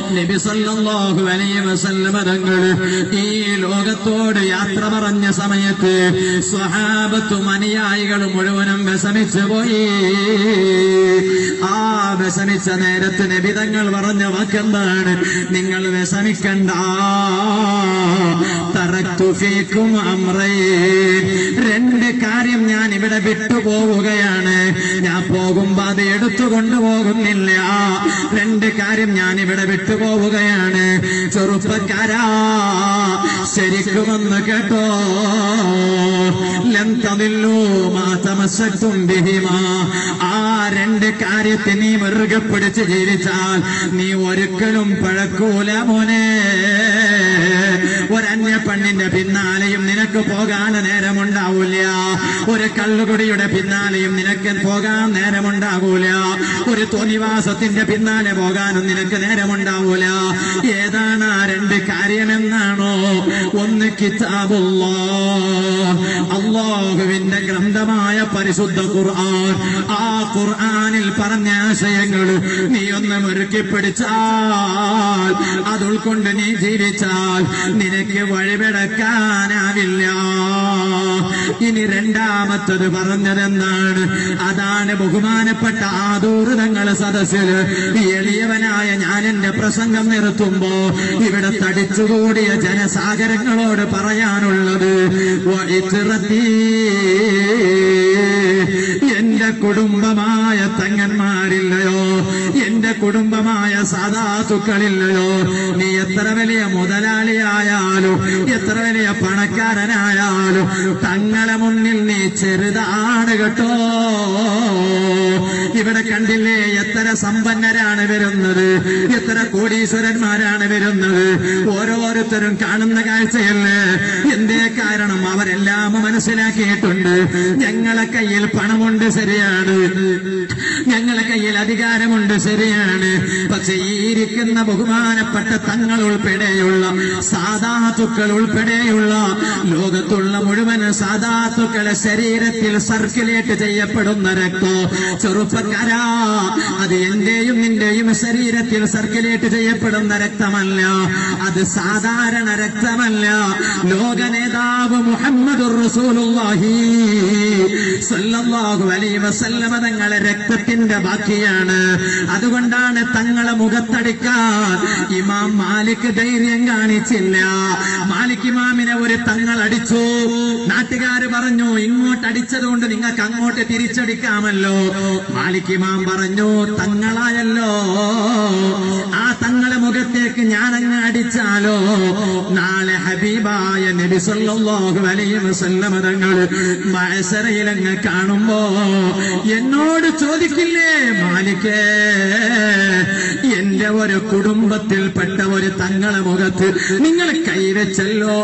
നബി സല്ലല്ലാഹു അലൈഹി വസല്ലമ തങ്ങൾ ഈ ലോകത്തോട് യാത്ര പറഞ്ഞ സമയത്ത് സ്വഹാബത്തും അനുയായികളും മുഴുവനും വിഷമിച്ചു പോയി ആ വിഷമിച്ച നേരത്ത് നബി തങ്ങൾ പറഞ്ഞ വാക്കെന്താണ് നിങ്ങൾ വിഷമിക്കണ്ട തറക്തു ഫീക്കും അമ്രേ രണ്ട് കാര്യം ഞാൻ ഇവിടെ വിട്ടുപോവുകയാണ് ഞാൻ പോകുമ്പോ അത് എടുത്തു കൊണ്ടുപോകുന്നില്ല രണ്ട് കാര്യം ഞാൻ ഇവിടെ വിട്ടുപോവുകയാണ് ചെറുപ്പക്കാരാ ശരിക്കുമെന്ന് കേട്ടോ ലന്തതില്ലൂ മാതമസത്തും ബിഹിമാ ആ രണ്ട് കാര്യത്തെ നീ മുറുകെ പിടിച്ച് ജീവിച്ചാൽ നീ ഒരിക്കലും പഴക്കൂല മോനെ ഒരന്യ പെണ്ണിന്റെ പിന്നാലെയും നിനക്ക് പോകാൻ നേരമുണ്ടാവൂല ഒരു കള്ളുകുടിയുടെ പിന്നാലെയും നിനക്ക് പോകാൻ നേരമുണ്ടാകൂല ഒരു തോന്നിവാസത്തിന്റെ പിന്നാലെ പോകാനും നിനക്ക് നേരമുണ്ടാവൂല ഏതാണ് ആ രണ്ട് കാര്യമെന്നാണോ ഒന്ന് കിതാബുള്ള അള്ളാഹുവിന്റെ ഗ്രന്ഥമായ പരിശുദ്ധ ഖുർആൻ ആ ഖുർആനിൽ പറഞ്ഞ ആശയങ്ങൾ നീ ഒന്ന് മുറുക്കി പിടിച്ചാൽ അത് ഉൾക്കൊണ്ട് നീ ജീവിച്ചാൽ നിനക്ക് വഴിപിടക്കാനാവില്ല ഇനി രണ്ടാമത്തത് പറഞ്ഞതെന്താണ് അതാണ് ബഹുമാനപ്പെട്ട ആദൂർ തങ്ങളെ സദസ്സിൽ എളിയവനായ ഞാൻ എന്റെ പ്രസംഗം നിർത്തുമ്പോ ഇവിടെ തടിച്ചുകൂടിയ ജനസാഗരങ്ങളോട് പറയാനുള്ളത് വഴിച്ചിറത്തി എന്റെ കുടുംബമായ തങ്ങന്മാരില്ലയോ എന്റെ കുടുംബമായ സാധാത്തുക്കളില്ലയോ നീ എത്ര വലിയ മുതലാളിയായാലും എത്ര വലിയ പണക്കാരനായാലും തങ്ങളെ മുന്നിൽ നീ ചെറുതാണ് കേട്ടോ ഇവിടെ കണ്ടില്ലേ എത്ര സമ്പന്നരാണ് വരുന്നത് എത്ര കോടീശ്വരന്മാരാണ് വരുന്നത് ഓരോരുത്തരും കാണുന്ന കാഴ്ചയല്ലേ എന്തേ കാരണം അവരെല്ലാം മനസ്സിലാക്കിയിട്ടുണ്ട് ഞങ്ങളെ കയ്യിൽ പണമുണ്ട് ശരിയാണ് ഞങ്ങളെ കയ്യിൽ അധികാരമുണ്ട് ശരിയാണ് പക്ഷെ ഈ ഇരിക്കുന്ന ബഹുമാനപ്പെട്ട തങ്ങൾ ഉൾപ്പെടെയുള്ള സാധാത്തുക്കൾ ഉൾപ്പെടെയുള്ള ലോകത്തുള്ള മുഴുവൻ സാധാത്തുക്കളെ ശരീരത്തിൽ സർക്കുലേറ്റ് ചെയ്യപ്പെടുന്ന രക്തോ ചെറുപ്പക്കാരാ അത് എന്റെയും നിന്റെയും ശരീരത്തിൽ സർക്കുലേറ്റ് ചെയ്യപ്പെടുന്ന രക്തമല്ല അത് സാധാരണ രക്തമല്ല ലോക നേതാവ് മുഹമ്മദ് റസൂലുള്ളാഹി സല്ലല്ലാഹു അലൈഹി വസല്ലമ തങ്ങളെ രക്തത്തിന്റെ ബാക്കിയാണ് അതുകൊണ്ടാണ് തങ്ങളെ മുഖത്തടിക്കാൻ ഇമാം മാലിക് ധൈര്യം കാണിച്ചില്ല മാലിക് ഇമാമിനെ ഒരു തങ്ങൾ അടിച്ചു നാട്ടുകാര് പറഞ്ഞു ഇങ്ങോട്ട് അടിച്ചതുകൊണ്ട് നിങ്ങൾക്ക് അങ്ങോട്ട് തിരിച്ചടിക്കാമല്ലോ മാലിക് ഇമാം പറഞ്ഞു തങ്ങളായല്ലോ ആ തങ്ങളെ മുഖത്തേക്ക് ഞാൻ അങ്ങ് അടിച്ചാലോ നാളെ ഹബീബായ നബി സല്ലല്ലാഹു അലൈഹി വസല്ലമ തങ്ങൾ മഴസരയിൽ അങ്ങ് കാണുമ്പോ എന്നോട് ചോദിക്കില്ലേ മാലിക്കേ എന്റെ ഒരു കുടുംബത്തിൽപ്പെട്ട ഒരു തങ്ങളെ മുഖത്ത് നിങ്ങൾ കൈവച്ചല്ലോ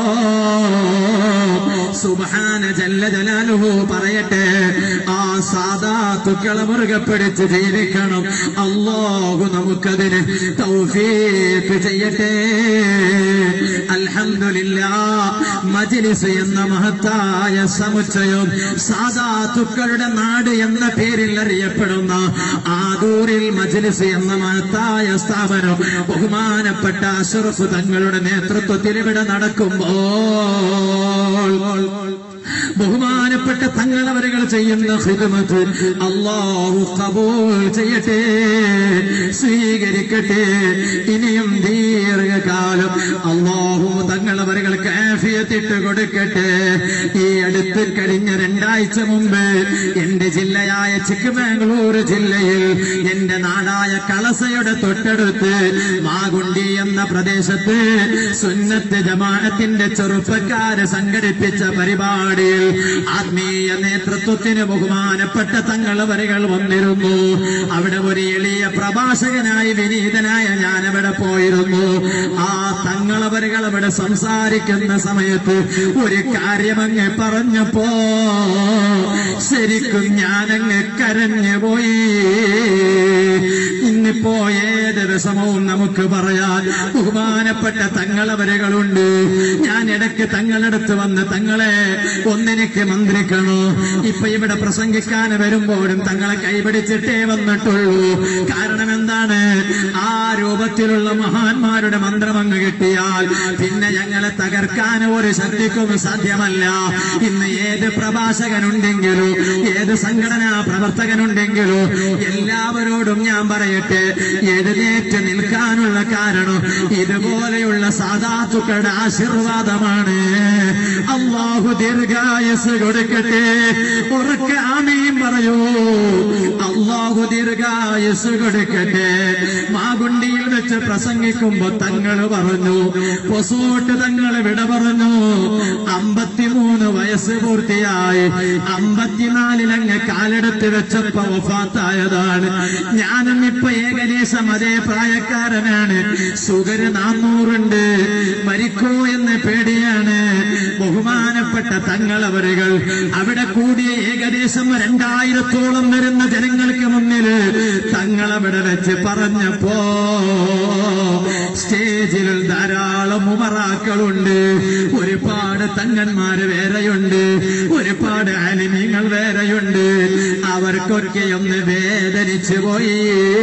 സുബഹാന ജല്ല ജലാലുഹു പറയട്ടെ ആ സാധാത്തുക്കളെ മുറുകെ പിടിച്ച് ജീവിക്കണം അള്ളാഹു നമുക്കതിന് തൗഫീഖ് ചെയ്യട്ടെ അൽഹംദുലില്ലാ മജ്ലിസ് എന്ന മഹത്തായ സമുച്ചയം സാധാത്തുക്കളുടെ നാട് എന്ന പേരിൽ അറിയപ്പെടുന്ന ആദൂരിൽ മജ്ലിസ് എന്ന മഹത്തായ സ്ഥാപനം ബഹുമാനപ്പെട്ട അഷറഫ് തങ്ങളുടെ നേതൃത്വത്തിൽ ഇവിടെ നടക്കുമ്പോൾ ബഹുമാനപ്പെട്ട തങ്ങളവരുകൾ ചെയ്യുന്ന ഹിദമത്ത് അള്ളാഹു കബൂൽ ചെയ്യട്ടെ സ്വീകരിക്കട്ടെ ഇനിയും ദീർഘകാലം അള്ളാഹു തങ്ങളവരുകൾക്ക് ആഫിയത്തിട്ട് കൊടുക്കട്ടെ ഈ അടുത്ത് കഴിഞ്ഞ രണ്ടാഴ്ച മുമ്പ് എന്റെ ജില്ലയായ ചിക്കമംഗളൂർ ജില്ലയിൽ എന്റെ നാടായ കളസയുടെ തൊട്ടടുത്ത് മാഗുണ്ടി എന്ന പ്രദേശത്ത് സുന്നത്ത് ജമാഅത്തിന്റെ ചെറുപ്പക്കാര് സംഘടിപ്പിച്ച പരിപാടിയിൽ ആത്മീയ നേതൃത്വത്തിന് ബഹുമാനപ്പെട്ട തങ്ങളവരുകൾ വന്നിരുന്നു അവിടെ ഒരു എളിയ പ്രഭാഷകനായി വിനീതനായ ഞാൻ അവിടെ പോയിരുന്നു ആ തങ്ങളവരുകൾ അവിടെ സംസാരിക്കുന്ന സമയത്ത് ഒരു കാര്യമങ്ങ് പറഞ്ഞപ്പോ ശരിക്കും ഞാനങ്ങ് കരഞ്ഞു പോയി ഇന്ന് ഇന്നിപ്പോ ഏത് വിഷമവും നമുക്ക് പറയാൻ ബഹുമാനപ്പെട്ട തങ്ങളവരുകളുണ്ട് ഞാൻ ഇടയ്ക്ക് തങ്ങളടുത്ത് വന്ന് തങ്ങളെ ഒന്നിനിക്ക് മന്ത്രിക്കണോ ഇപ്പൊ ഇവിടെ പ്രസംഗിക്കാൻ വരുമ്പോഴും തങ്ങളെ കൈപിടിച്ചിട്ടേ വന്നിട്ടുള്ളൂ കാരണം എന്താണ് ആ രൂപത്തിലുള്ള മഹാന്മാരുടെ മന്ത്രം അങ്ങ് കിട്ടിയാൽ പിന്നെ ഞങ്ങളെ തകർക്കാൻ ഒരു ശക്തിക്കും സാധ്യമല്ല ഇന്ന് ഏത് പ്രഭാഷകനുണ്ടെങ്കിലോ ഏത് സംഘടനാ പ്രവർത്തകനുണ്ടെങ്കിലോ എല്ലാവരോടും ഞാൻ പറയട്ടെ എഴുന്നേറ്റ് നിൽക്കാനുള്ള കാരണം ഇതുപോലെയുള്ള സാധാത്തുക്കളുടെ ആശീർവാദമാണ് അള്ളാഹു ദീർഘായസ് കൊടുക്കട്ടെ ഉറക്കെ ആമയും പറയൂ അള്ളാഹു ദീർഘായസ് കൊടുക്കട്ടെ മാഗുണ്ടിയിൽ വെച്ച് പ്രസംഗിക്കുമ്പോ തങ്ങൾ പറഞ്ഞു പൊസോട്ട് തങ്ങൾ വിട പറഞ്ഞു അമ്പത്തിമൂന്ന് വയസ്സ് പൂർത്തിയായി അമ്പത്തിനാലിലങ്ങ് കാലെടുത്ത് വെച്ചപ്പോ വഫാത്തായതാണ് ഞാനും ഇപ്പൊ ഏകദേശം അതേ പ്രായക്കാരനാണ് ഷുഗർ നാന്നൂറുണ്ട് മരിക്കോ എന്ന് പേടിയാണ് ബഹുമാനപ്പെട്ട തങ്ങളവരുകൾ അവിടെ കൂടിയ ഏകദേശം രണ്ടായിരത്തോളം വരുന്ന ജനങ്ങൾക്ക് മുന്നിൽ തങ്ങളവിടെ വെച്ച് പറഞ്ഞപ്പോ സ്റ്റേജിൽ ധാരാളം ഉമറാക്കളുണ്ട് ഒരുപാട് തങ്ങന്മാര് വേറെയുണ്ട് ഒരുപാട് അലിമീങ്ങൾ വേറെയുണ്ട് അവർക്കൊക്കെ ഒന്ന് വേദനിച്ചു പോയി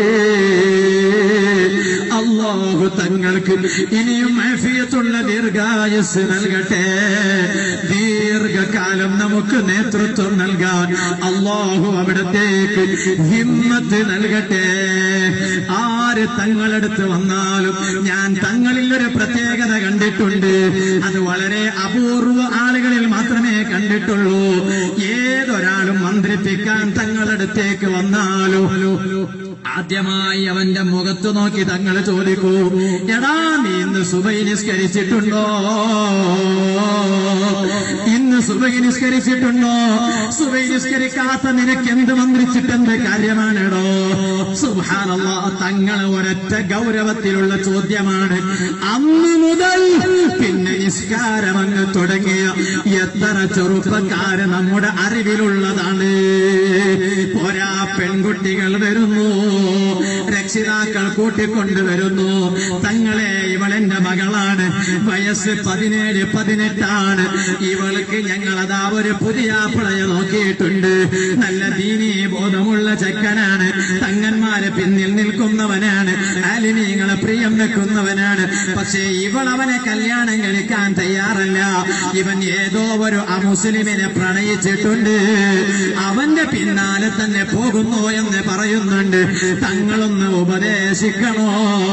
അള്ളാഹു തങ്ങൾക്ക് ഇനിയും ആഫിയത്തുള്ള ദീർഘായുസ് നൽകട്ടെ ദീർഘകാലം നമുക്ക് നേതൃത്വം നൽകാൻ അള്ളാഹു അവിടത്തേക്ക് ഹിമ്മത്ത് നൽകട്ടെ ആര് തങ്ങളടുത്ത് വന്നാലും ഞാൻ തങ്ങളിൽ ഒരു പ്രത്യേകത കണ്ടിട്ടുണ്ട് അത് വളരെ അപൂർവ ആളുകളിൽ മാത്രമേ കണ്ടിട്ടുള്ളൂ ഏതൊരാളും മന്ത്രിപ്പിക്കാൻ തങ്ങളടുത്തേക്ക് വന്നാലോ ആദ്യമായി അവന്റെ മുഖത്ത് നോക്കി തങ്ങൾ ചോദിക്കൂ എടാ നീ ഇന്ന് സുബൈ നിസ്കരിച്ചിട്ടുണ്ടോ ഇന്ന് സുബൈ നിസ്കരിച്ചിട്ടുണ്ടോ സുബൈ നിസ്കരിക്കാത്ത നിനക്ക് എന്ത് മന്ത്രിച്ചിട്ടെന്ത് കാര്യമാണെടോ സുഹാനല്ല തങ്ങൾ ഒരൊറ്റ ഗൗരവത്തിലുള്ള ചോദ്യമാണ് അന്ന് മുതൽ പിന്നെ നിസ്കാരം അങ്ങ് തുടങ്ങിയ എത്ര ചെറുപ്പക്കാര് നമ്മുടെ അറിവിലുള്ളതാണ് പോരാ പെൺകുട്ടികൾ വരുന്നു രക്ഷിതാക്കൾ കൂട്ടിക്കൊണ്ടുവരുന്നു തങ്ങളെ ഇവളെന്റെ മകളാണ് വയസ്സ് പതിനേഴ് പതിനെട്ടാണ് ഇവൾക്ക് ഞങ്ങൾ അതാ ഒരു പുതിയ പിളയെ നോക്കിയിട്ടുണ്ട് നല്ല ദീനീ ബോധമുള്ള ചെക്കനാണ് തങ്ങന്മാരെ പിന്നിൽ നിൽക്കുന്നവനാണ് ആലിമീങ്ങളെ പ്രിയം വെക്കുന്നവനാണ് പക്ഷേ ഇവൾ അവനെ കല്യാണം കഴിക്കാൻ തയ്യാറല്ല ഇവൻ ഏതോ ഒരു അമുസ്ലിമിനെ പ്രണയിച്ചിട്ടുണ്ട് അവന്റെ പിന്നാലെ തന്നെ പോകുന്നു എന്ന് പറയുന്നുണ്ട് തങ്ങളൊന്ന് ഉപദേശിക്കണോ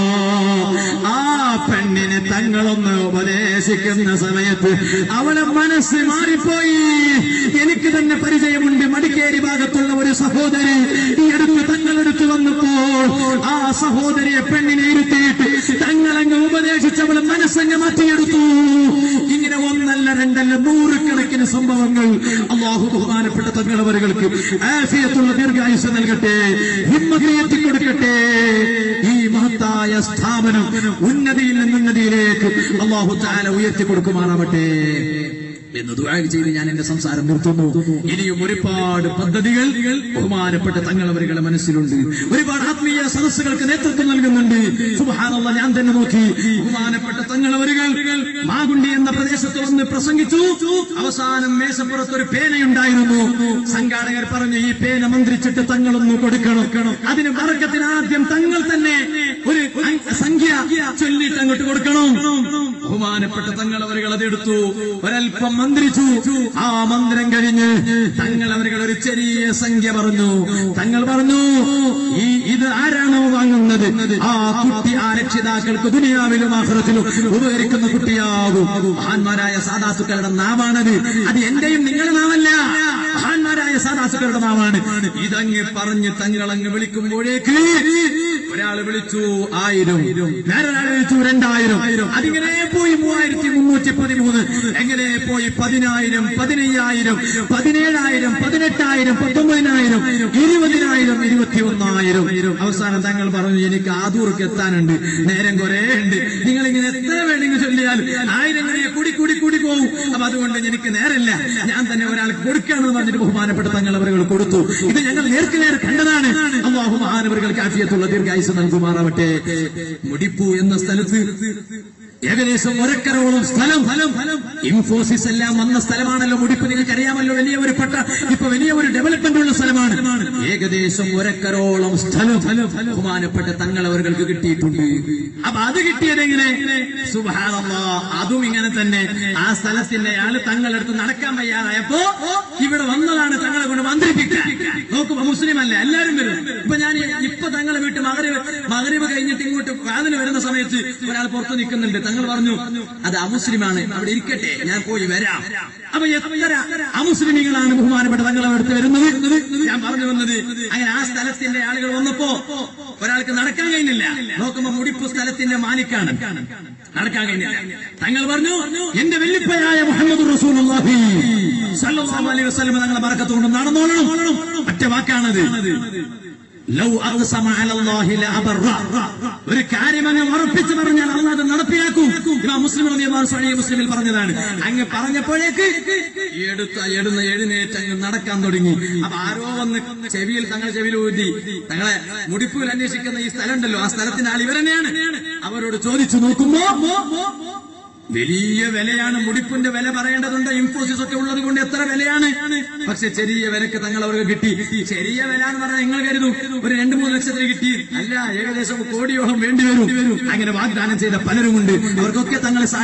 ആ പെണ്ണിനെ തങ്ങളൊന്ന് ഉപദേശിക്കുന്ന സമയത്ത് അവളെ മനസ്സ് മാറിപ്പോയി എനിക്ക് തന്നെ പരിചയമുണ്ട് മടിക്കേരി ഭാഗത്തുള്ള ഒരു സഹോദരി ഈ അടുത്ത് തങ്ങളെടുത്ത് വന്നപ്പോൾ ആ സഹോദരിയെ പെണ്ണിനെ ഇരുത്തിയിട്ട് തങ്ങളങ്ങ് ഉപദേശിച്ചവളെ മനസ്സങ്ങ് മാറ്റിയെടുത്തു ഇങ്ങനെ ഒന്നല്ല രണ്ടല്ല നൂറുകണക്കിന് സംഭവങ്ങൾ അള്ളാഹു ബഹുമാനപ്പെട്ട തങ്ങളവരുകൾക്ക് ആഫിയത്തുള്ള ദീർഘായുസ് നൽകട്ടെ ഹിമ്മതിയെത്തി കൊടുക്കട്ടെ ഈ മഹത്തായ സ്ഥാപനം ഉന്നതിയിൽ നിന്ന് ഉന്നതിയിലേക്ക് അള്ളാഹു താല ഉയർത്തി കൊടുക്കുമാറാവട്ടെ എന്ന് ദുആ ചെയ്ത് ഞാൻ എന്റെ സംസാരം നിർത്തുന്നു ഇനിയും ഒരുപാട് പദ്ധതികൾ ബഹുമാനപ്പെട്ട തങ്ങളവരുകളുടെ മനസ്സിലുണ്ട് ഒരുപാട് ആത്മീയ സദസ്സുകൾക്ക് നേതൃത്വം നൽകുന്നുണ്ട് സുബഹാനല്ല ഞാൻ തന്നെ നോക്കി ബഹുമാനപ്പെട്ട തങ്ങളവരുകൾ മാഗുണ്ടി എന്ന പ്രദേശത്ത് വന്ന് പ്രസംഗിച്ചു അവസാനം മേശപ്പുറത്ത് ഒരു പേനയുണ്ടായിരുന്നു സംഘാടകർ പറഞ്ഞു ഈ പേന മന്ത്രിച്ചിട്ട് തങ്ങളൊന്ന് കൊടുക്കണം അതിന് വർഗത്തിന് ആദ്യം തങ്ങൾ തന്നെ ഒരു അങ് സംഖ്യ ചൊല്ലിട്ട് അങ്ങോട്ട് കൊടുക്കണം ബഹുമാനപ്പെട്ട തങ്ങളവരുകൾ അതെടുത്തു ഒരൽപ്പം മന്ത്രിച്ചു ആ മന്ത്രം കഴിഞ്ഞ് തങ്ങളവരുകൾ ഒരു ചെറിയ സംഖ്യ പറഞ്ഞു തങ്ങൾ പറഞ്ഞു ഈ ഇത് ആരാണോ വാങ്ങുന്നത് ആ കുട്ടി ആ രക്ഷിതാക്കൾക്ക് ദുനിയാവിലും ആഹ്റത്തിലും ഉപകരിക്കുന്ന കുട്ടിയാകും മഹാന്മാരായ സാധാത്തുക്കളുടെ നാവാണത് അത് എന്റെയും നിങ്ങളുടെ നാമല്ല മഹാന്മാരായ സാധാത്തുക്കളുടെ നാവാണ് ഇതങ്ങ് പറഞ്ഞ് തങ്ങളങ്ങ് വിളിക്കുമ്പോഴേക്ക് ഒരാൾ വിളിച്ചു ആയിരം വേറൊരാൾ വിളിച്ചു രണ്ടായിരം അതിങ്ങനെ പോയി മൂവായിരത്തി മുന്നൂറ്റി പതിമൂന്ന് എങ്ങനെ പോയി പതിനായിരം പതിനയ്യായിരം പതിനേഴായിരം പതിനെട്ടായിരം പത്തൊമ്പതിനായിരം ഇരുപതിനായിരം ഇരുപത്തി ഒന്നായിരം അവസാനം തങ്ങൾ പറഞ്ഞു എനിക്ക് ആദൂർക്ക് എത്താനുണ്ട് നേരം കുറെ ഉണ്ട് നിങ്ങൾ ഇങ്ങനെ എത്ര വേണമെങ്കിൽ ചൊല്ലിയാൽ ആയിരം ഇങ്ങനെ കൂടി കൂടി കൂടി പോകും അപ്പൊ അതുകൊണ്ട് എനിക്ക് നേരമില്ല ഞാൻ തന്നെ ഒരാൾക്ക് കൊടുക്കുകയാണെന്ന് പറഞ്ഞിട്ട് ബഹുമാനപ്പെട്ട തങ്ങൾ അവരുകൾ കൊടുത്തു ഇത് ഞങ്ങൾ നേർക്ക് നേരെ കണ്ടതാണ് അള്ളാഹു മഹാനവറുകൾക്ക് ആഫിയത്തുള്ള ദീർഘായുസ് ദീർഘായുസ് നൽകുമാറാവട്ടെ മുടിപ്പു എന്ന സ്ഥലത്ത് ഏകദേശം ഒരക്കരോളം സ്ഥലം ഫലം ഫലം ഇൻഫോസിസ് എല്ലാം വന്ന സ്ഥലമാണല്ലോ മുടിപ്പ് നിങ്ങൾക്ക് അറിയാമല്ലോ വലിയ ഒരു പട്ട ഇപ്പൊ വലിയ ഒരു ഡെവലപ്മെന്റ് ഉള്ള സ്ഥലമാണ് ഏകദേശം ഒരക്കരോളം സ്ഥലം ഫലം ഫലം ബഹുമാനപ്പെട്ട തങ്ങൾ അവർക്ക് കിട്ടിയിട്ടുണ്ട് അപ്പൊ അത് കിട്ടിയതെങ്ങനെ സുബാനല്ലാ അതും ഇങ്ങനെ തന്നെ ആ സ്ഥലത്തിന്റെ ആള് തങ്ങളെടുത്ത് നടക്കാൻ വയ്യാതായപ്പോ ഇവിടെ വന്നതാണ് തങ്ങളെ കൊണ്ട് മന്ത്രിപ്പിക്കാൻ നോക്കുമ്പോ മുസ്ലിം അല്ല എല്ലാരും വരും ഇപ്പൊ ഞാൻ ഇപ്പൊ തങ്ങളെ വീട്ടിൽ മകരവ് മകരവ് കഴിഞ്ഞിട്ട് ഇങ്ങോട്ട് വാതിന് വരുന്ന സമയത്ത് ഒരാൾ പുറത്ത് നിൽക്കുന്നുണ്ട് തങ്ങൾ പറഞ്ഞു അത് അമുസ്ലിമാണ് അവിടെ ഇരിക്കട്ടെ ഞാൻ പോയി വരാം അപ്പൊ എത്ര അമുസ്ലിമികളാണ് ബഹുമാനപ്പെട്ട തങ്ങളെ അടുത്ത് വരുന്നത് ഞാൻ പറഞ്ഞു വന്നത് അങ്ങനെ ആ സ്ഥലത്തിന്റെ ആളുകൾ വന്നപ്പോ ഒരാൾക്ക് നടക്കാൻ കഴിയുന്നില്ല നോക്കുമ്പോ മുടിപ്പ് സ്ഥലത്തിന്റെ മാലിക്കാണ് നടക്കാൻ കഴിഞ്ഞില്ല തങ്ങൾ പറഞ്ഞു എന്റെ വെല്ലിപ്പയായ മുഹമ്മദ് റസൂലുള്ളാഹി സല്ലല്ലാഹു അലൈഹി വസല്ലം തങ്ങളെ ബറക്കത്തുകൊണ്ട് നടന്നോളണം ഒറ്റ വാക്കാണത് ലൗ അഖ്സമ അലല്ലാഹി ലഅബറ ഒരു കാര്യം അങ്ങ് ഉറപ്പിച്ചു പറഞ്ഞാൽ അള്ളാഹ് അത് നടപ്പിലാക്കും ഇമാം മുസ്ലിം റളിയല്ലാഹു സ്വഹീഹ് മുസ്ലിമിൽ പറഞ്ഞതാണ് അങ്ങ് പറഞ്ഞപ്പോഴേക്ക് എടുത്ത എടുന്ന എഴുന്നേറ്റ് അങ്ങ് നടക്കാൻ തുടങ്ങി അപ്പൊ ആരോ വന്ന് ചെവിയിൽ തങ്ങളെ ചെവിയിൽ ഊതി തങ്ങളെ മുടിപ്പുകൾ അന്വേഷിക്കുന്ന ഈ സ്ഥലം ഉണ്ടല്ലോ ആ സ്ഥലത്തിന്റെ ആൾ ഇവരെന്നെയാണ് അവരോട് ചോദിച്ചു നോക്കുമ്പോ വലിയ വിലയാണ് മുടിപ്പിന്റെ വില പറയേണ്ടതുണ്ട് ഇൻഫോസിസ് ഒക്കെ ഉള്ളത് കൊണ്ട് എത്ര വിലയാണ് പക്ഷെ ചെറിയ വിലക്ക് തങ്ങൾ അവർക്ക് കിട്ടി ചെറിയ വില എന്ന് പറഞ്ഞാൽ നിങ്ങൾ കരുതും ഒരു രണ്ട് മൂന്ന് ലക്ഷത്തിന് കിട്ടി അല്ല ഏകദേശം കോടിയോളം വേണ്ടി വരും അങ്ങനെ വാഗ്ദാനം ചെയ്ത പലരുമുണ്ട് അവർക്കൊക്കെ തങ്ങളെ സഹായിച്ചു